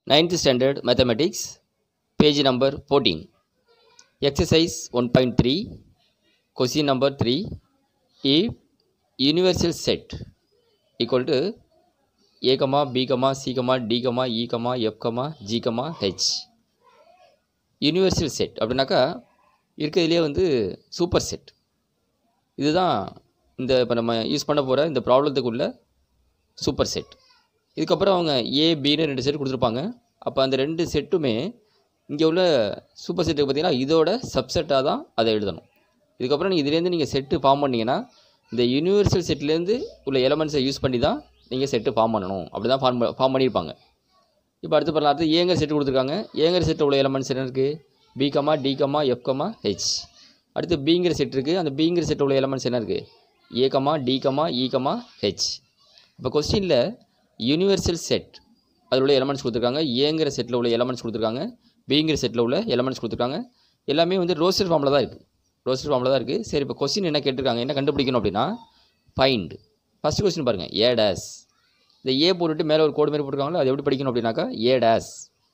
Ninth standard mathematics, page number 14. Exercise 1.3, question number 3. If universal set equal to a, comma, b, comma, c, comma, d, comma, e, comma, f, comma, g, comma, h. Universal set அப்படின்னாக்கா இருக்கிறதுலே வந்து super set இதுதான் இந்த இப்போ நம்ம use பண்ண போகிற இந்த ப்ராப்ளத்துக்குள்ள சூப்பர் செட் இதுக்கப்புறம் அவங்க ஏ பின்னு ரெண்டு செட் கொடுத்துருப்பாங்க அப்போ அந்த ரெண்டு செட்டுமே இங்கே உள்ள சூப்பர் செட்டுக்கு பார்த்தீங்கன்னா இதோட சப்செட்டாக தான் அதை எழுதணும் இதுக்கப்புறம் நீங்கள் இதுலேருந்து நீங்கள் செட்டு ஃபார்ம் பண்ணீங்கன்னா இந்த யூனிவர்சல் செட்லேருந்து உள்ள எலமெண்ட்ஸை யூஸ் பண்ணி தான் நீங்கள் செட்டு ஃபார்ம் பண்ணணும் அப்படி தான் ஃபார்ம் ஃபார்ம் பண்ணியிருப்பாங்க இப்போ அடுத்து பண்ணலாம் அடுத்து ஏங்கர் செட்டு கொடுத்துருக்காங்க ஏங்கர் செட்டில் உள்ள எலமெண்ட்ஸ் என்ன இருக்குது B comma D comma F comma H அடுத்து பிங்கிற செட் இருக்குது அந்த பிங்கிற செட்டில் உள்ள எலமெண்ட்ஸ் என்ன இருக்குது A comma D comma E comma H இப்போ கொஸ்டினில் யூனிவர்சல் செட் அதில் உள்ள எலமெண்ட்ஸ் கொடுத்துருக்காங்க ஏங்கிற செட்டில் உள்ள எலமெண்ட்ஸ் கொடுத்துருக்காங்க பிங்கிற செட்டில் உள்ள எலமெண்ட்ஸ் கொடுத்துருக்காங்க எல்லாமே வந்து ரோஸ்டர் ஃபார்மில் தான் இருக்குது ரோஸ்டர் ஃபார்மில் தான் இருக்குது சரி இப்போ கொஸ்டின் என்ன கேட்டிருக்காங்க என்ன கண்டுபிடிக்கணும் அப்படின்னா ஃபைண்ட் ஃபஸ்ட் கொஸ்டின் பாருங்கள் ஏ டேஸ் இந்த ஏ போட்டுட்டு மேலே ஒரு கோடு மாரி போட்டிருக்காங்களோ அது எப்படி படிக்கணும் அப்படின்னாக்கா A dash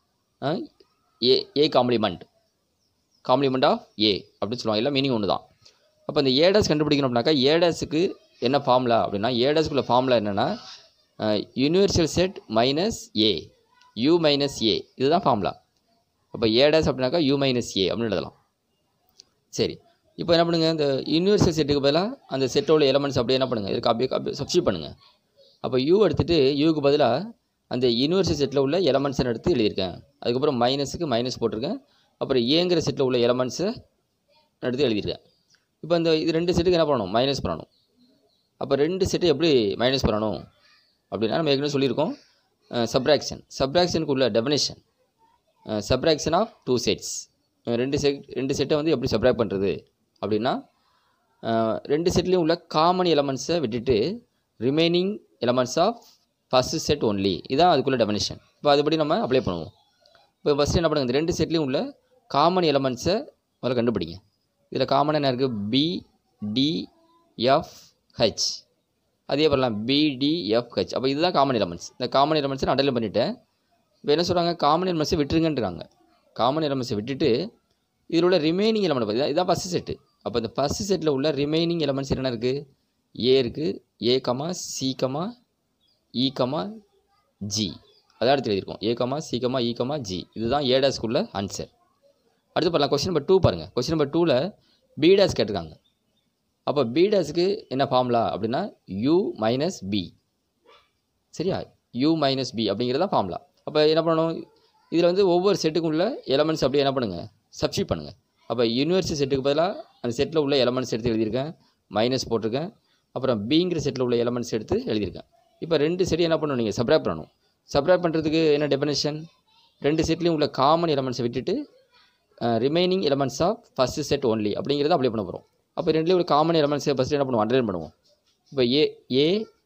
A A complement complement of A அப்படின்னு சொல்லுவாங்க எல்லாம் மீனிங் ஒன்று தான் அப்போ இந்த ஏ டேஸ் கண்டுபிடிக்கணும் அப்படின்னாக்கா ஏ டேஸுக்கு என்ன ஃபார்முலா அப்படின்னா ஏ டேஸ்க்குள்ள ஃபார்முலா என்னென்னா universal set minus A U minus A இதுதான் ஃபார்முலா அப்போ ஏ டேஸ் அப்படின்னாக்கா யூ மைனஸ் ஏ அப்படின்னு எழுதலாம் சரி இப்போ என்ன பண்ணுங்கள் இந்த யூனிவர்சல் செட்டுக்கு பதிலாக அந்த செட்டோட எலமெண்ட்ஸ் அப்படியே என்ன பண்ணுங்கள் இதுக்கு அப்படியே அப்படியே சப்ஸ்டியூட் பண்ணுங்கள் அப்போ யூ எடுத்துகிட்டு யூக்கு பதிலாக அந்த யூனிவர்சல் செட்டில் உள்ள எலமெண்ட்ஸை எடுத்து எழுதியிருக்கேன் அதுக்கப்புறம் மைனஸுக்கு மைனஸ் போட்டிருக்கேன் அப்புறம் ஏங்கிற செட்டில் உள்ள எலமெண்ட்ஸை எடுத்து எழுதியிருக்கேன் இப்போ இந்த இது ரெண்டு செட்டுக்கு என்ன பண்ணணும் மைனஸ் பண்ணணும் அப்போ ரெண்டு செட்டு எப்படி மைனஸ் பண்ணணும் அப்படின்னா நம்ம ஏற்கனவே சொல்லியிருக்கோம் சப்ராக்ஷன் சப்ராக்ஷனுக்கு உள்ள definition subtraction of two sets ரெண்டு செட் ரெண்டு செட்டை வந்து எப்படி சப்ராக்ட் பண்ணுறது அப்படின்னா ரெண்டு செட்லேயும் உள்ள காமன் எலமெண்ட்ஸை விட்டுட்டு remaining elements of first set only இதான் அதுக்குள்ள டெஃபினேஷன் இப்போ அதுபடி நம்ம அப்ளை பண்ணுவோம் இப்போ ஃபஸ்ட்டு என்ன பண்ணுங்க இந்த ரெண்டு செட்லேயும் உள்ள காமன் எலமெண்ட்ஸை முதல்ல கண்டுபிடிங்க இதில் காமன் என்ன இருக்குது பி டி எஃப் ஹெச் அதே பண்ணலாம் பிடிஎஃப் ஹெச் அப்போ இதுதான் காமன் எலமெண்ட்ஸ் இந்த காமன் எலமெண்ட்ஸை நான் அண்டர்லைன் பண்ணிவிட்டேன் இப்போ என்ன சொல்கிறாங்க காமன் எலமெண்ட்ஸை விட்டுருங்கன்றாங்க காமன் எலமெண்ட்ஸை விட்டுட்டு இதில் உள்ள ரிமைனிங் எலமெண்ட் பார்த்தீங்கன்னா இதான் ஃபஸ்ட்டு செட்டு அப்போ இந்த ஃபஸ்ட்டு செட்டில் உள்ள ரிமைனிங் எலமெண்ட்ஸ் என்னென்ன இருக்குது ஏ இருக்குது A comma C comma E comma G அதான் எடுத்து எழுதியிருக்கோம் A comma C comma E comma G இதுதான் ஏ டேஸ்க்குள்ள ஆன்சர் அடுத்து பண்ணலாம் கொஸ்டின் நம்பர் டூ பாருங்கள் கொஸ்டின் நம்பர் டூவில் பி டேஸ் கேட்டிருக்காங்க அப்போ பி டேஸுக்கு என்ன ஃபார்முலா அப்படின்னா யூ மைனஸ் பி சரியா யூ மைனஸ் பி அப்படிங்கிறது தான் ஃபார்முலா அப்போ என்ன பண்ணணும் இதில் வந்து ஒவ்வொரு செட்டுக்கும் உள்ள எலமெண்ட்ஸ் அப்படியே என்ன பண்ணுங்கள் சப்ஸ்டியூட் பண்ணுங்கள் அப்போ யூனிவர்சிட்டி செட்டுக்கு பதிலாக அந்த செட்டில் உள்ள எலமெண்ட்ஸ் எடுத்து எழுதியிருக்கேன் மைனஸ் போட்டிருக்கேன் அப்புறம் பிங்கிற செட்டில் உள்ள எலமெண்ட்ஸ் எடுத்து எழுதியிருக்கேன் இப்போ ரெண்டு செட்டு என்ன பண்ணணும் நீங்கள் சப்ராக்ட் பண்ணணும் சப்ராக்ட் பண்ணுறதுக்கு என்ன டெஃபினேஷன் ரெண்டு செட்லேயும் உள்ள காமன் எலமெண்ட்ஸை விட்டுட்டு remaining elements of first set only அப்படிங்கிறத அப்ளை பண்ண போகிறோம் அப்போ ரெண்டுலேயும் ஒரு காமன் எலமெண்ட்ஸை ஃபஸ்ட்டு என்ன பண்ணுவோம் அண்டர்லைன் பண்ணுவோம் இப்போ ஏ ஏ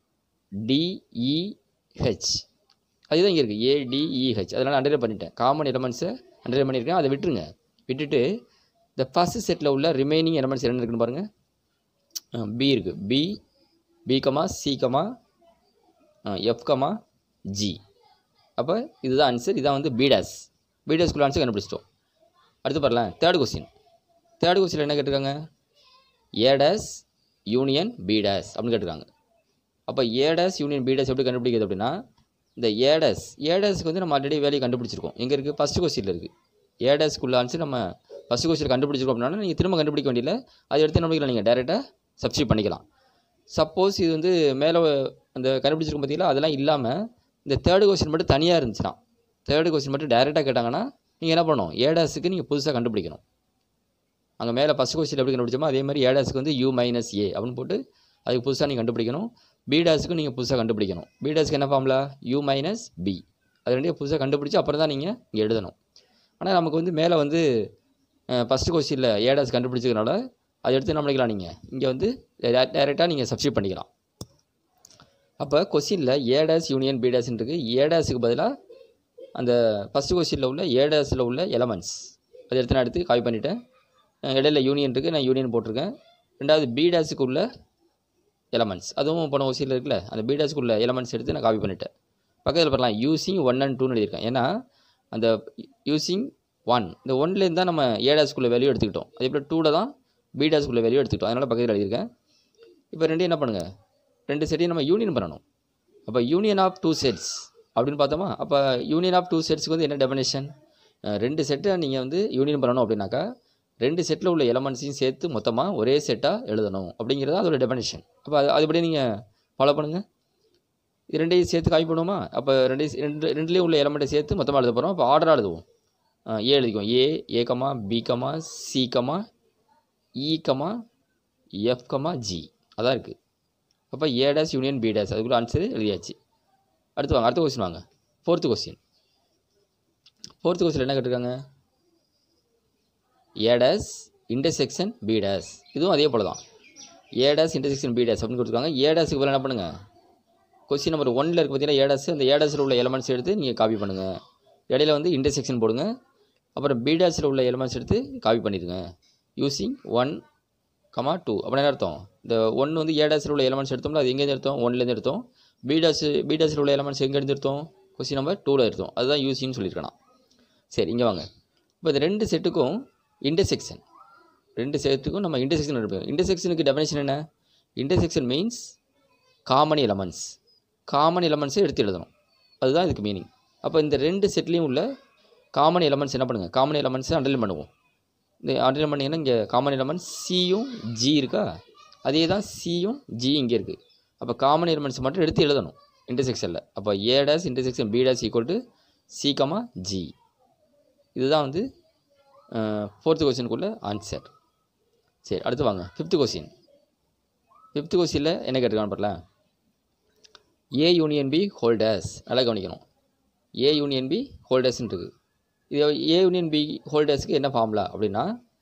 டிஇஹெச் அதுதான் இங்கே இருக்குது ஏடிஇஹெச் அதனால் அண்டர்லைன் பண்ணிட்டேன் காமன் எலமெண்ட்ஸை அண்டர்லைன் பண்ணியிருக்கேன் அதை விட்டுருங்க விட்டுட்டு இந்த ஃபஸ்ட்டு செட்டில் உள்ள ரிமைனிங் எலமெண்ட்ஸ் என்ன இருக்குன்னு பாருங்கள் பி இருக்குது B B comma C comma F comma G அப்போ இதுதான் ஆன்சர் இதான் வந்து பீடாஸ் பீடாஸ்குள்ள ஆன்சர் கண்டுபிடிச்சிட்டோம் அடுத்து பாருலாம் தேர்ட் கொஸ்டின் தேர்ட் கொஸ்டின் என்ன கேட்டிருக்காங்க ஏடாஸ் யூனியன் பீடாஸ் அப்படின்னு கேட்டிருக்காங்க அப்போ ஏடாஸ் யூனியன் பீடாஸ் எப்படி கண்டுபிடிக்கிறது அப்படின்னா இந்த ஏடாஸ் ஏடாஸ்க்கு வந்து நம்ம ஆல்ரெடி வேலையை கண்டுபிடிச்சிருக்கோம் எங்கே இருக்குது ஃபஸ்ட்டு கொஸ்டினில் இருக்குது ஏடாஸ்க்குள்ள ஆன்சர் நம்ம ஃபஸ்ட்டு கொஸ்டின் கண்டுபிடிச்சிருக்கோம் அப்படின்னா நீங்கள் திரும்ப கண்டுபிடிக்க வேண்டியதில்லை அதை எடுத்து என்ன பண்ணிக்கலாம் நீங்கள் டேரெக்டாக சப்ஸ்டியூட் பண்ணிக்கலாம் சப்போஸ் இது வந்து மேலே அந்த கண்டுபிடிச்சிருக்கும் பார்த்தீங்களா அதெல்லாம் இல்லாமல் இந்த தேர்டு கொஸ்டின் மட்டும் தனியாக இருந்துச்சுன்னா தேர்டு கொஸ்டின் மட்டும் டேரெக்டாக கேட்டாங்கன்னா நீங்கள் என்ன பண்ணணும் ஏடாஸுக்கு நீங்கள் புதுசாக கண்டுபிடிக்கணும் அங்கே மேலே ஃபஸ்ட் கொஸ்டின் எப்படி கண்டுபிடிச்சோமோ அதே மாதிரி ஏடாஸுக்கு வந்து யூ மைனஸ் ஏ அப்படின்னு போட்டு அதுக்கு புதுசாக நீங்கள் கண்டுபிடிக்கணும் பிடாஸுக்கும் நீங்கள் புதுசாக கண்டுபிடிக்கணும் பிடாஸுக்கு என்ன ஃபார்முலா யூ மைனஸ் பி அது ரெண்டையும் புதுசாக கண்டுபிடிச்சி அப்புறம் தான் நீங்கள் இங்கே எழுதணும் ஆனால் நமக்கு வந்து மேலே வந்து ஃபஸ்ட்டு கொஸ்டினில் ஏடாஸ் கண்டுபிடிச்சதுனால அதை எடுத்து என்ன பண்ணிக்கலாம் நீங்கள் இங்கே வந்து டேரெக்டாக நீங்கள் சப்ஸ்டியூட் பண்ணிக்கலாம் அப்போ கொஸ்டினில் ஏடாஸ் யூனியன் பிடாஸ்ன்னு இருக்குது ஏடாஸுக்கு பதிலாக அந்த ஃபஸ்ட்டு கொஸ்டினில் உள்ள ஏடாஸில் உள்ள எலமெண்ட்ஸ் அதை எடுத்து நான் எடுத்து காப்பி பண்ணிவிட்டேன் இடையில யூனியன் இருக்குது நான் யூனியன் போட்டிருக்கேன் ரெண்டாவது பிடாஸுக்கு உள்ள எலமெண்ட்ஸ் அதுவும் போன கொஸ்டினில் இருக்குல்ல அந்த பிடாஸ்க்கு உள்ள எலமெண்ட்ஸ் எடுத்து நான் காப்பி பண்ணிட்டேன் பக்கத்தில் பண்ணலாம் யூசிங் ஒன் அண்ட் டூன்னு எழுதியிருக்கேன் ஏன்னா அந்த யூஸிங் ஒன் இந்த ஒன்லேருந்து தான் நம்ம ஏ டேஸ்க்குள்ள வேல்யூ எடுத்துக்கிட்டோம் அதே போல் டூவில் தான் பி டேஸ்க்குள்ள வேல்யூ எடுத்துக்கிட்டோம் அதனால் பக்கத்தில் எழுதியிருக்கேன் இப்போ ரெண்டையும் என்ன பண்ணுங்கள் ரெண்டு செட்டையும் நம்ம யூனியன் பண்ணணும் அப்போ யூனியன் ஆஃப் டூ செட்ஸ் அப்படின்னு பார்த்தோமா அப்போ யூனியன் ஆஃப் டூ செட்ஸ்க்கு வந்து என்ன டெஃபினேஷன் ரெண்டு செட்டை நீங்கள் வந்து யூனியன் பண்ணணும் அப்படின்னாக்கா ரெண்டு செட்டில் உள்ள எலமெண்ட்ஸையும் சேர்த்து மொத்தமாக ஒரே செட்டாக எழுதணும் அப்படிங்கிறது அதோட டெஃபினேஷன் அப்போ அது அதுபடி நீங்கள் ஃபாலோ பண்ணுங்கள் இது ரெண்டையும் சேர்த்து காப்பி பண்ணுவோமா அப்போ ரெண்டையும் ரெண்டு ரெண்டுலேயும் உள்ள எலமெண்ட்டை சேர்த்து மொத்தமாக எழுத போகிறோம் அப்போ ஆர்டராக எழுதுவோம் ஆ, ஏ எழுதிக்குவோம் A A comma B comma C comma E comma F comma G அதான் இருக்குது அப்போ A dash union B dash அதுக்குள்ள ஆன்சர் எழுதியாச்சு அடுத்து வாங்க அடுத்த கொஸ்டின் வாங்க ஃபோர்த்து கொஸ்டின் ஃபோர்த்து கொஸ்டின் என்ன கேட்டிருக்காங்க A dash intersection B dash இதுவும் அதே போல தான் A dash intersection B dash அப்படின்னு கொடுத்துருக்காங்க ஏ டேஸுக்கு பதிலா என்ன பண்ணுங்கள் கொஸ்டின் நம்பர் ஒன்னில் இருக்க பார்த்தீங்கன்னா ஏ டேஸ் அந்த ஏ டேஸில் உள்ள எலமெண்ட்ஸ் எடுத்து நீங்கள் காப்பி பண்ணுங்கள் இடையில வந்து இன்டர்செக்ஷன் போடுங்க அப்புறம் பி டேஸில் உள்ள எலமெண்ட்ஸ் எடுத்து காப்பி பண்ணிடுங்க யூஸிங் ஒன் கமா டூ அப்படின்னா என்ன அர்த்தம் இந்த ஒன்று வந்து ஏ டேஸில் உள்ள எலமெண்ட்ஸ் எடுத்தோம்ல அது எங்கேருந்து எடுத்தோம் ஒன்லேருந்து எடுத்தோம் பி டேஸ் பி டேஸில் உள்ள எலமெண்ட்ஸ் எங்கேருந்து எடுத்தோம் கொஸ்டின் நம்பர் டூவில் எடுத்தோம் அதுதான் யூஸிங்னு சொல்லியிருக்கேன் நான். சரி இங்கே வாங்க இப்போ இந்த ரெண்டு செட்டுக்கும் இன்டர்செக்ஷன் ரெண்டு செட்டுக்கும் நம்ம இன்டர்செக்ஷன் எடுப்போம் இன்டர்செக்ஷனுக்கு டெஃபினேஷன் என்ன intersection means common elements common எலமெண்ட்ஸை எடுத்து எழுதணும் அதுதான் இதுக்கு மீனிங் அப்போ இந்த ரெண்டு செட்லேயும் உள்ள காமன் எலமெண்ட்ஸ் என்ன பண்ணுங்கள் காமன் எலமெண்ட்ஸை அண்டர்லைன் பண்ணுவோம் இந்த அண்டர்லைன் பண்ணிங்கன்னா இங்கே காமன் எலமெண்ட்ஸ் சியும் ஜி இருக்கா அதே தான் சியும் ஜி இங்கே இருக்குது அப்போ காமன் எலமெண்ட்ஸ் மட்டும் எடுத்து எழுதணும் இன்டர்செக்ஷனில் அப்போ A dash intersection B dash equal to C comma G இதுதான் வந்து ஃபோர்த்து கொஸ்டினுக்குள்ள ஆன்சர் சரி அடுத்து வாங்க ஃபிஃப்த்து கொஸ்டின் ஃபிஃப்த்து கொஸ்டினில் என்ன கேட்டிருக்கான்னு பாருல ஏ யூனியன் பி ஹோல்டர்ஸ் நல்லா கவனிக்கணும் ஏ யூனியன் பி ஹோல்டர்ஸ்னு இருக்குது இது ஏ யூனியன் பி ஹோல்டர்ஸ்க்கு என்ன ஃபார்முலா அப்படின்னா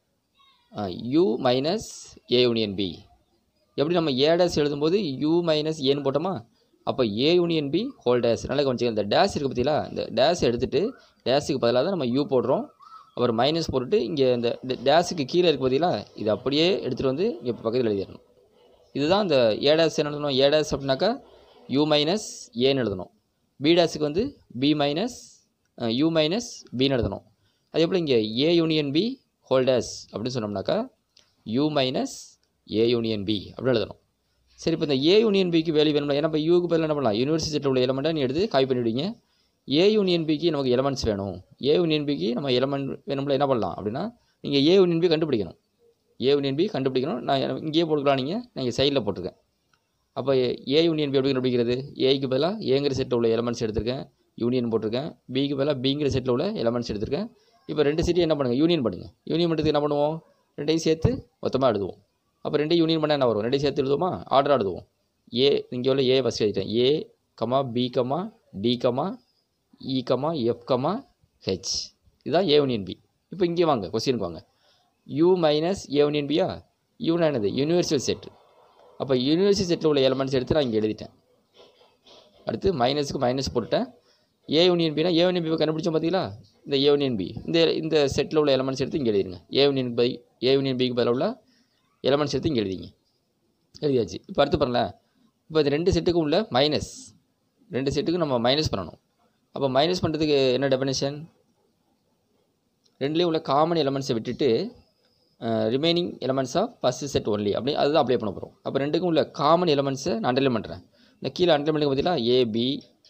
U minus A union B எப்படி நம்ம ஏ டேஸ் எழுதும்போது யூ மைனஸ் ஏன்னு போட்டோமா அப்போ ஏ யூனியன் பி ஹோல்டர்ஸ் நல்லா கவனிச்சுங்க இந்த டேஸ் இருக்குது பார்த்தீங்களா இந்த டேஸ் எடுத்துகிட்டு டேஸுக்கு பதிலாக தான் நம்ம யூ போடுறோம் அப்புறம் மைனஸ் போட்டுட்டு இங்கே இந்த டேஸுக்கு கீழே இருக்குது பார்த்தீங்களா இது அப்படியே எடுத்துகிட்டு வந்து இங்கே பக்கத்தில் எழுதிடணும் இதுதான் இந்த ஏ டேஸ் என்ன எழுதணும் ஏ டேஸ் அப்படின்னாக்கா யூ மைனஸ் ஏன்னு எழுதணும் பி டேஸுக்கு வந்து பி மைனஸ் யூ மைனஸ் பின்னு எழுதணும் அதே போல் இங்கே ஏ யூனியன் பி ஹோல்டர்ஸ் அப்படின்னு சொன்னோம்னாக்கா U minus A union B அப்படின்னு எழுதணும் சரி இப்போ இந்த ஏ யூனியன் பிக்கு வேல்யூ வேணும்ல ஏன்னா இப்போ யூக்கு பதில் என்ன பண்ணலாம் யூனிவர்சிட்டியில் உள்ள எலமெண்ட்டை நீ எடுத்து காப்பி பண்ணிவிடுவீங்க ஏ யூனியன் பிக்கு நமக்கு எலமெண்ட்ஸ் வேணும் ஏ யூனியன் பிக்கு நம்ம எலமெண்ட் வேணும்ல என்ன பண்ணலாம் அப்படின்னா நீங்கள் ஏ யூனியன் பி கண்டுபிடிக்கணும் ஏ யூனியன் பி கண்டுபிடிக்கணும் நான் இங்கேயே போட்டுக்கலாம் நீங்கள் நான் இங்கே சைடில் போட்டிருக்கேன் அப்போ ஏ யூனியன் பி எப்படி கண்டுபிடிக்கிறது ஏக்கு பதிலாக ஏங்கிற செட்டில் உள்ள எலமெண்ட்ஸ் எடுத்திருக்கேன் யூனியன் போட்டிருக்கேன் பிக்கு பதிலாக பிங்கிற செட்டில் உள்ள எலமெண்ட்ஸ் எடுத்திருக்கேன் இப்போ ரெண்டு செட்டையும் என்ன பண்ணுங்கள் யூனியன் பண்ணுங்கள் யூனியன் பண்ணுறதுக்கு என்ன பண்ணுவோம் ரெண்டையும் சேர்த்து மொத்தமாக எழுதுவோம் அப்போ ரெண்டையும் யூனியன் பண்ணால் என்ன வரும் ரெண்டையும் சேர்த்து எழுதுவோமா ஆர்டர் எழுதுவோம் ஏ இங்கே உள்ள ஏ ஃபஸ்ட் எழுதிட்டேன் A comma B comma D comma E comma F comma H இதுதான் ஏ யூனியன் பி இப்போ இங்கே வாங்க கொஸ்டினுக்கு வாங்க யூ மைனஸ் ஏ யூனியன் பியா யூனா என்னது யூனிவர்சல் செட் அப்போ யூனிவர்சல் செட்டில் உள்ள எலமெண்ட்ஸ் எடுத்து நான் இங்கே எழுதிட்டேன் அடுத்து மைனஸுக்கு மைனஸ் போட்டுட்டேன் ஏ யூனியன் பினா ஏ யூனியன் பி கண்டுபிடிச்சோம் பார்த்தீங்களா இந்த ஏ யூனியன் பி இந்த இந்த செட்டில் உள்ள எலமெண்ட்ஸ் எடுத்து இங்கே எழுதிருங்க A union by A union பிக்கு பதிலாக உள்ள எலமெண்ட்ஸ் எடுத்து இங்கே எழுதிங்க எழுதியாச்சு இப்போ அடுத்து பாருங்களேன் இப்போ இந்த ரெண்டு செட்டுக்கும் உள்ள மைனஸ் ரெண்டு செட்டுக்கும் நம்ம மைனஸ் பண்ணணும் அப்போ மைனஸ் பண்ணுறதுக்கு என்ன டெஃபினேஷன் ரெண்டுலேயும் உள்ள காமன் எலமெண்ட்ஸை விட்டுட்டு remaining elements of first set only அப்படி அதுதான் அப்ளை பண்ண போகிறோம் அப்போ ரெண்டுக்கும் உள்ள காமன் எலமெண்ட்ஸை நான் அண்டர்லைன் பண்ணுறேன் இந்த கீழே அண்டர்லைன் பண்ணி பார்த்தீங்கன்னா ஏபி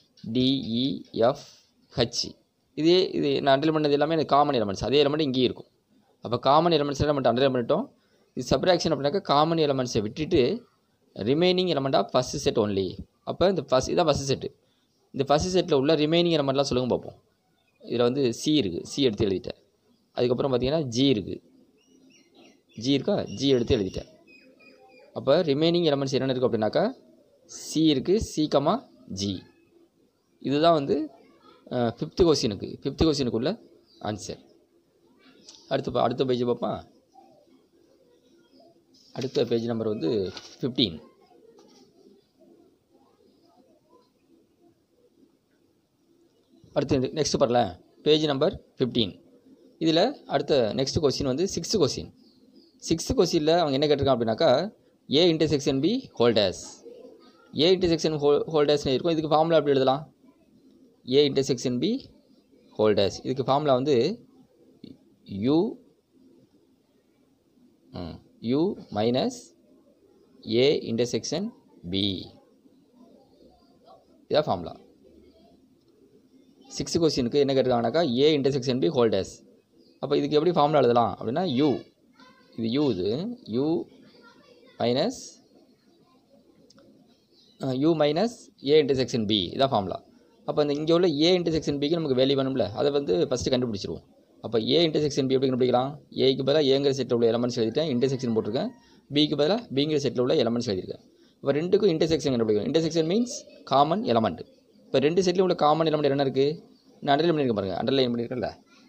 டிஇஎஃப் ஹச் இதே இது நான் அண்டர்லைன் பண்ணது எல்லாமே எனக்கு காமன் எலமெண்ட்ஸ் அதே எலமெண்ட் இங்கேயும் இருக்கும் அப்போ காமன் எலமெண்ட்ஸ் எல்லாம் மட்டும் அண்டர்லைன் பண்ணிட்டோம் இது சப்ராக்ஷன் அப்படின்னாக்கா காமன் எலமெண்ட்ஸை விட்டுட்டு remaining element of first set only அப்போ இந்த ஃபஸ்ட் இதான் ஃபஸ்ட் செட்டு இந்த ஃபஸ்ட் செட்டில் உள்ள ரிமைனிங் எலமெண்ட்லாம் சொல்லுங்க பார்ப்போம் இதில் வந்து சி இருக்குது சி எடுத்து எழுதிட்டேன் அதுக்கப்புறம் பார்த்தீங்கன்னா ஜி இருக்குது ஜி இருக்கா ஜி எடுத்து எழுதிட்டேன் அப்போ ரிமைனிங் எலமெண்ட்ஸ் என்னென்ன இருக்குது அப்படின்னாக்கா சி இருக்குது சி கமா ஜி இதுதான் வந்து ஃபிஃப்த்து கொஸ்டினுக்கு ஃபிஃப்த்து கொஸ்டினுக்குள்ள ஆன்சர் அடுத்து பா- அடுத்த பேஜ் பார்ப்பா அடுத்த பேஜ் நம்பர் வந்து ஃபிஃப்டீன் அடுத்து நெக்ஸ்ட் பாருல பேஜ் நம்பர் ஃபிஃப்டீன் இதில் அடுத்த நெக்ஸ்ட் கொஸ்டின் வந்து சிக்ஸ்த்து கொஸ்டின் சிக்ஸ்த்து கொஸ்டினில் அவங்க என்ன கேட்டிருக்காங்க அப்படின்னாக்கா A intersection B whole dash A intersection whole ஹோல்டர்ஸ்னு இருக்கும் இதுக்கு ஃபார்முலா எப்படி எழுதலாம் A intersection B whole dash இதுக்கு ஃபார்முலா வந்து U U minus A intersection B இதான் ஃபார்முலா சிக்ஸ்த் கொஸ்டினுக்கு என்ன கேட்டிருக்காங்கனாக்கா A intersection B whole dash அப்போ இதுக்கு எப்படி ஃபார்முலா எழுதலாம் அப்படின்னா யூ இது யூ இது U minus U minus A intersection B இதான் ஃபார்முலா அப்போ இந்த இங்கே உள்ள ஏ இன்டர்செக்ஷன் பிக்கு நமக்கு வேல்யூ வேணும்ல அதை வந்து ஃபஸ்ட்டு கண்டுபிடிச்சிருவோம் அப்போ ஏ இன்டர்செக்ஷன் பி எப்படி கண்டுபிடிக்கலாம் ஏக்கு பதிலாக ஏங்கிற செட்டில் உள்ள எலமெண்ட்ஸ் எழுதிட்டேன் இன்டர்செக்ஷன் போட்டிருக்கேன் பிக்கு பதிலாக பிங்கிற செட்டில் உள்ள எலமெண்ட்ஸ் எழுதியிருக்கேன் இப்போ ரெண்டுக்கும் இன்டர்செக்ஷன் கண்டுபிடிக்கணும் இன்டர்செக்ஷன் மீன்ஸ் காமன் எலமெண்ட் இப்போ ரெண்டு செட்டில் உள்ள காமன் எலமெண்ட் என்ன இருக்குது நான் அண்டர்லைன் பண்ணியிருக்கேன் பாருங்கள் அண்டர்லைன் பண்ணியிருக்கேன்ல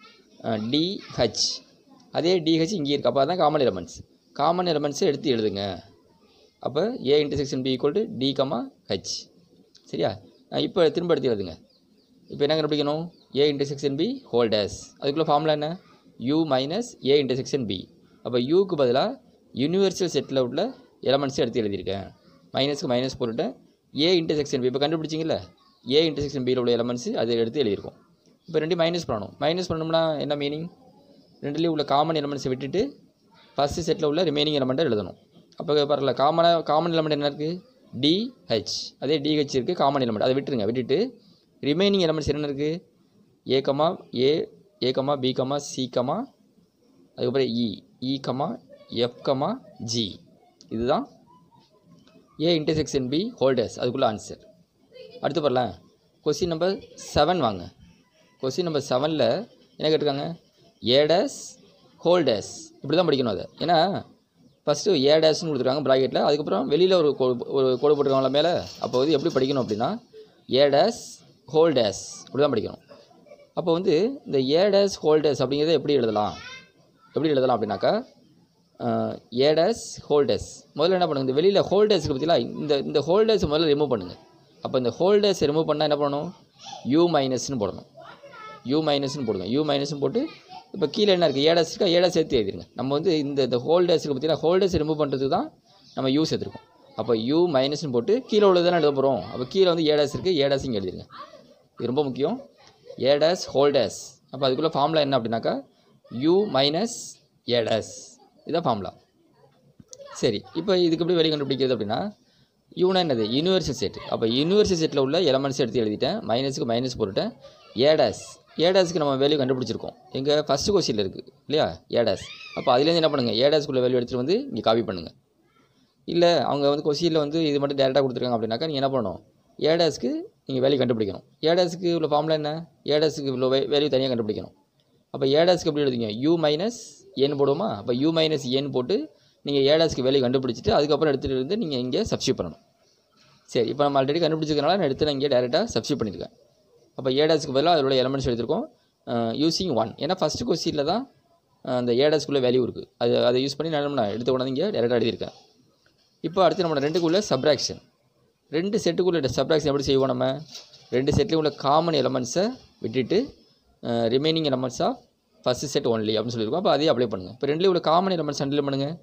டிஹெச் அதே டிஹெச் இங்கே இருக்குது அப்போ அதான் காமன் எலமெண்ட்ஸ் காமன் எலமெண்ட்ஸை எடுத்து எழுதுங்க அப்போ A intersection B equal to D comma H சரியா இப்போ திரும்ப எடுத்து எழுதுங்க இப்போ என்ன கண்டுபிடிக்கணும் A intersection B whole dash அதுக்குள்ளே ஃபார்முலா என்ன U minus A intersection B அப்போ யூக்கு பதிலாக யூனிவர்சல் செட்டில் உள்ள எலமெண்ட்ஸை எடுத்து எழுதியிருக்கேன் மைனஸ்க்கு மைனஸ் போட்டுட்டேன் ஏ இன்டர்செக்ஷன் பி இப்போ கண்டுபிடிச்சிங்கல்ல ஏ இன்டர்செக்ஷன் பியில் உள்ள எலமெண்ட்ஸ் அதை எடுத்து எழுதியிருக்கோம் இப்போ ரெண்டையும் மைனஸ் பண்ணணும் மைனஸ் பண்ணோம்னா என்ன மீனிங் ரெண்டுலேயும் உள்ள காமன் எலமெண்ட்ஸை விட்டுட்டு ஃபஸ்ட்டு செட்டில் உள்ள ரிமைனிங் எலமெண்ட்டை எழுதணும் அப்போ பரவாயில்ல காமனாக காமன் எலமெண்ட் என்ன இருக்குது டிஹெச் அதே டிஹெச் இருக்குது காமன் எலமெண்ட் அதை விட்டுருங்க விட்டுட்டு ரிமைனிங் எலமெண்ட்ஸ் என்ன இருக்குது A comma A A comma B comma C comma அதுக்கப்புறம் E E comma F comma G இதுதான் ஏ இன்டர்செக்ஷன் பி ஹோல்டர்ஸ் அதுக்குள்ள ஆன்சர் அடுத்து பாரலாம் கொஸ்டின் நம்பர் செவன் வாங்க கொஸ்டின் நம்பர் செவனில் என்ன கேட்டிருக்காங்க ஏடஸ் ஹோல்டர்ஸ் இப்படி தான் படிக்கணும் அதை ஏன்னா ஃபஸ்ட்டு ஏ டேஷ்னு கொடுத்துருக்காங்க ப்ராக்கெட்டில் அதுக்கப்புறம் வெளியில் ஒரு கோ ஒரு கோடு போட்டிருக்காங்களா மேலே அப்போ வந்து எப்படி படிக்கணும் அப்படின்னா ஏ டேஸ் ஹோல் டேஸ் இப்படி தான் படிக்கணும் அப்போ வந்து இந்த ஏ டேஸ் ஹோல் டேஸ் அப்படிங்கிறத எப்படி எழுதலாம் எப்படி எழுதலாம் அப்படின்னாக்கா ஏ டேஸ் ஹோல் டேஸ் முதல்ல என்ன பண்ணுங்க இந்த வெளியில் ஹோல் டேஸ்க்கு பற்றிலாம் இந்த இந்த ஹோல் டேஸ் முதல்ல ரிமூவ் பண்ணுங்கள் அப்போ இந்த ஹோல் டேஸ் ரிமூவ் பண்ணால் என்ன பண்ணணும் யூ மைனஸ்னு போடணும் யூ மைனஸ்னு போடுங்க யூ மைனஸ்னு போட்டு இப்போ கீழே என்ன இருக்குது ஏடஸ் இருக்கா ஏடஸ் சேர்த்து எழுதிருங்க நம்ம வந்து இந்த இந்த ஹோல்டர்ஸுக்கு பார்த்தீங்கன்னா ஹோல்டர்ஸ் ரிமூவ் பண்ணுறதுக்கு தான் நம்ம யூ சேர்த்துருக்கோம் அப்போ யூ மைனஸ்னு போட்டு கீழே உள்ளது தானே எழுத போகிறோம் அப்போ கீழே வந்து ஏடஸ் இருக்குது ஏடஸ் இங்கே எழுதிருங்க இது ரொம்ப முக்கியம் ஏடஸ் ஹோல்டர்ஸ் அப்போ அதுக்குள்ளே ஃபார்முலா என்ன அப்படின்னாக்கா யூ மைனஸ் ஏடஸ் இதுதான் ஃபார்முலா சரி இப்போ இதுக்கு எப்படி வெளியே கண்டுபிடிக்கிறது அப்படின்னா யூனா என்னது யூனிவர்சல் செட் அப்போ யூனிவர்சல் செட்டில் உள்ள எலமெண்ட்ஸ் எடுத்து எழுதிட்டேன் மைனஸுக்கு மைனஸ் போட்டுட்டேன் ஏடாஸ் ஏடாஸ்க்கு நம்ம வேல்யூ கண்டுபிடிச்சிருக்கோம் எங்கள் ஃபஸ்ட்டு கொஸ்டினில் இருக்குது இல்லையா ஏடாஸ் அப்போ அதுலேருந்து என்ன பண்ணுங்கள் ஏடாஸ்க்குள்ள வேல்யூ எடுத்துகிட்டு வந்து இங்கே காப்பி பண்ணுங்கள் இல்லை அவங்க வந்து கொஸ்டினில் வந்து இது மட்டும் டேரெக்டாக கொடுத்துருக்காங்க அப்படின்னாக்கா நீங்கள் என்ன பண்ணணும் ஏடாஸ்க்கு நீங்கள் வேல்யூ கண்டுபிடிக்கணும் ஏடாஸ்க்கு உள்ள ஃபார்முலா என்ன ஏடாஸ்க்கு இவ்வளோ வேல்யூ தனியாக கண்டுபிடிக்கணும் அப்போ ஏடாஸ்க்கு எப்படி எழுதுங்க யூ மைனஸ் ஏன்னு போடுவோமா அப்போ யூ மைனஸ் ஏன்னு போட்டு நீங்கள் ஏடாஸ்க்கு வேல்யூ கண்டுபிடிச்சிட்டு அதுக்கப்புறம் எடுத்துகிட்டு வந்து நீங்கள் இங்கே சப்ஸ்டியூட் பண்ணணும் சரி இப்போ நம்ம ஆல்ரெடி கண்டுபிடிச்சிக்கிறனால நான் எடுத்து நான் இங்கே டேரெக்டாக சப்ஸ்டியூட் பண்ணியிருக்கேன் அப்போ ஏடாஸ்க்கு பதிலாக அதோட எலமெண்ட்ஸ் எடுத்திருக்கோம் யூஸிங் ஒன் ஏன்னா ஃபஸ்ட்டு கொஸ்டினில் தான் அஹ், அந்த ஏடாஸ்க்குள்ளே வேல்யூ இருக்குது அது அதை யூஸ் பண்ணி நான் நான் எடுத்து கொண்டாந்து இங்கே டேரெக்டாக எழுதியிருக்கேன் இப்போ அடுத்து நம்ம ரெண்டுக்குள்ளே சப்ராக்ஷன் ரெண்டு செட்டுக்குள்ளே சப்ராக்ஷன் எப்படி செய்வோம் நம்ம ரெண்டு செட்லேயும் உள்ள காமன் எலமெண்ட்ஸை விட்டுட்டு remaining elements of first set only அப்படின்னு சொல்லியிருக்கோம் அப்போ அதே அப்ளை பண்ணுங்கள் இப்போ ரெண்டுலேயும் உள்ள காமன் எலமெண்ட்ஸ் ஹேண்டில் பண்ணுங்கள்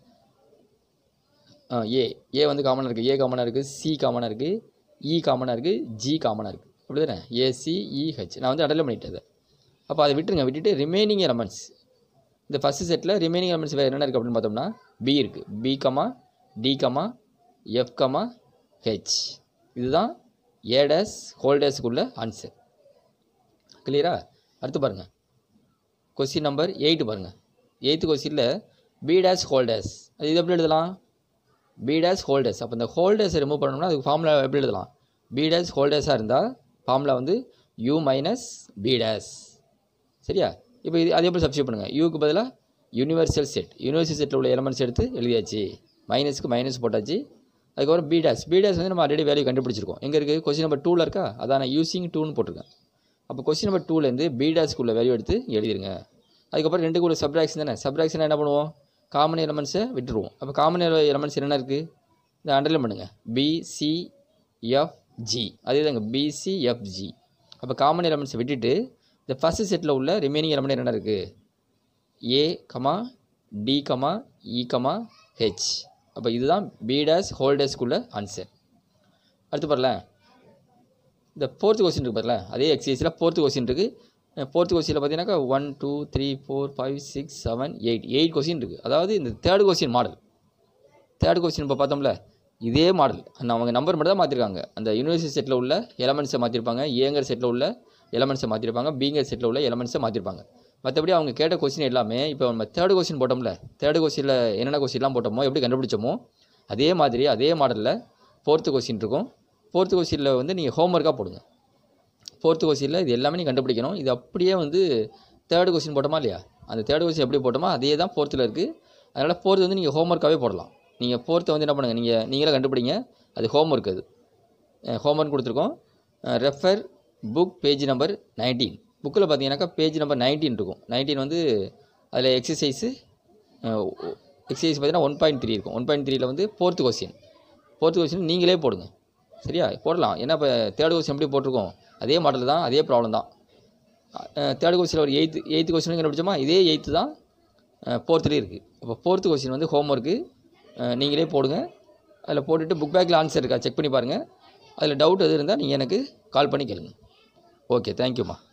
ஏ ஏ வந்து காமனாக இருக்குது ஏ காமனாக இருக்குது சி காமனாக இருக்குது இ காமனாக இருக்குது ஜி காமனாக இருக்குது அப்படி தானே ஏசிஇஹெச் நான் வந்து அடல் பண்ணிட்டேன் அதை அப்போ அதை விட்டுருங்க விட்டுட்டு ரிமைனிங் எலமெண்ட்ஸ் இந்த ஃபஸ்ட்டு செட்டில் ரிமைனிங் எலமெண்ட்ஸ் வேறு என்ன இருக்குது அப்படின்னு பார்த்தோம்னா பி இருக்குது B comma D comma F comma H இதுதான் ஏடஸ் ஹோல்டர்ஸுக்குள்ள ஆன்சர் கிளியரா அடுத்து பாருங்கள் கொஸ்டின் நம்பர் எயிட்டு பாருங்கள் எயித்து கொஸ்டினில் பி டேஸ் ஹோல்டர்ஸ் அது இது எப்படி எழுதலாம் பி டேஸ் ஹோல்டர்ஸ் அப்போ இந்த ஹோல்டர்ஸை ரிமூவ் பண்ணணும்னா அதுக்கு ஃபார்முலா எப்படி எழுதலாம் பி டேஸ் ஹோல்டர்ஸாக இருந்தால் ஃபார்முலா வந்து யூ மைனஸ் பி டேஸ் சரியா இப்போ இது அதே எப்படி சப்ஸ்டியூட் பண்ணுங்கள் யூக்கு பதிலாக யூனிவர்சல் செட் யூனிவர்சல் செட்டில் உள்ள எலமெண்ட்ஸ் எடுத்து எழுதியாச்சு மைனஸ்க்கு மைனஸ் போட்டாச்சு அதுக்கப்புறம் பி டேஸ் பி டேஸ் வந்து நம்ம ஆல்ரெடி வேல்யூ கண்டுபிடிச்சிருக்கோம் எங்கே இருக்குது கொஸ்டின் நம்பர் டூவில் இருக்கா அதான் நான் யூசிங் டூன்னு போட்டிருக்கேன் அப்போ கொஸ்டின் நம்பர் டூலேருந்து பி டேஸ்க்குள்ள வேல்யூ எடுத்து எழுதிருங்க அதுக்கப்புறம் ரெண்டுக்குள்ள சப்ராக்ஷன் தானே சப்ராக்ஷன் என்ன பண்ணுவோம் காமன் எலமெண்ட்ஸை விட்டுருவோம் அப்போ காமன் எலமெண்ட்ஸ் என்னென்ன இருக்குது இதை அண்டர்லைன் பண்ணுங்கள் பிசிஎஃப்ஜி அதே தாங்க பிசிஎஃப்ஜி அப்போ காமன் எலமெண்ட்ஸை விட்டுட்டு இந்த ஃபஸ்ட்டு செட்டில் உள்ள ரிமைனிங் எலமெண்ட் என்னென்ன இருக்குது A comma D comma E comma H அப்போ இதுதான் பி டேஸ் ஹோல்டர்ஸ்க்குள்ள ஆன்சர் அடுத்து பாருங்களேன் இந்த ஃபோர்த்து கொஸ்டின் இருக்கு பாருங்களேன் அதே எக்ஸசைஸில் ஃபோர்த்து கொஸ்டின் இருக்குது ஃபோர்த்து கொஸ்டினில் பார்த்தீங்கன்னாக்கா one two three four five six seven eight eight question இருக்குது அதாவது இந்த third question model third question இப்போ பார்த்தோம்ல இதே மாடல் அந்த அவங்க நம்பர் மட்டும் தான் மாற்றிருக்காங்க அந்த யூனிவர்சிட்டி செட்டில் உள்ள எலமெண்ட்ஸை மாற்றிருப்பாங்க ஏங்கர் செட்டில் உள்ள எலமெண்ட்ஸை மாற்றிருப்பாங்க பிங்கர் செட்டில் உள்ள எலமெண்ட்ஸை மாற்றிருப்பாங்க மற்றபடி அவங்க கேட்ட கொஸ்டின் எல்லாமே இப்போ நம்ம தேர்ட் கொஸ்டின் போட்டோம்ல தேர்ட் கொஸ்டினில் என்னென்ன கொஸ்டின்லாம் போட்டோமோ எப்படி கண்டுபிடிச்சோமோ அதே மாதிரி அதே மாடலில் ஃபோர்த்து கொஸ்டின் இருக்கும் ஃபோர்த்து கொஸ்டினில் வந்து நீங்கள் ஹோம்ஒர்க்காக போடுங்க ஃபோர்த்து கொஸ்டினில் இது எல்லாமே நீங்கள் கண்டுபிடிக்கணும் இது அப்படியே வந்து தேர்டு கொஸ்டின் போட்டோமா இல்லையா அந்த தேர்ட் கொஸ்டின் எப்படி போட்டோமோ அதே தான் ஃபோர்த்தில் இருக்குது அதனால் ஃபோர்த்து வந்து நீங்கள் ஹோம்ஒர்க்காகவே போடலாம் நீங்கள் ஃபோர்த்தை வந்து என்ன பண்ணுங்கள் நீங்கள் நீங்களே கண்டுபிடிங்க அது ஹோம்ஒர்க் அது ஹோம்ஒர்க் கொடுத்துருக்கோம் refer book page number nineteen புக்கில் பார்த்தீங்கன்னாக்கா பேஜ் நம்பர் நைன்டீன் இருக்கும் நைன்டீன் வந்து அதில் எக்ஸசைஸு எக்ஸசைஸ் பார்த்தீங்கன்னா ஒன் பாயிண்ட் த்ரீ இருக்கும் ஒன் பாயிண்ட் த்ரீயில் வந்து ஃபோர்த்து கொஸ்டின் ஃபோர்த்து கொஸ்டின் நீங்களே போடுங்க சரியா போடலாம் ஏன்னா இப்போ தேர்ட் கொஸ்டின் எப்படி போட்டிருக்கோம் அதே மாடல் தான் அதே ப்ராப்ளம் தான் தேர்ட் கொஸ்டினில் ஒரு எயித்து எயித்து கொஸ்டின் கண்டுபிடிச்சோமா இதே எயித்து தான் ஃபோர்த்துலேயே இருக்குது அப்போ ஃபோர்த்து கொஸ்டின் வந்து ஹோம்ஒர்க்கு நீங்களே போடுங்க அதில் போட்டுட்டு புக் பேக்கில் ஆன்சர் இருக்கா செக் பண்ணி பாருங்கள் அதில் டவுட் எது இருந்தால் நீங்கள் எனக்கு கால் பண்ணி கேளுங்க ஓகே தேங்க்யூம்மா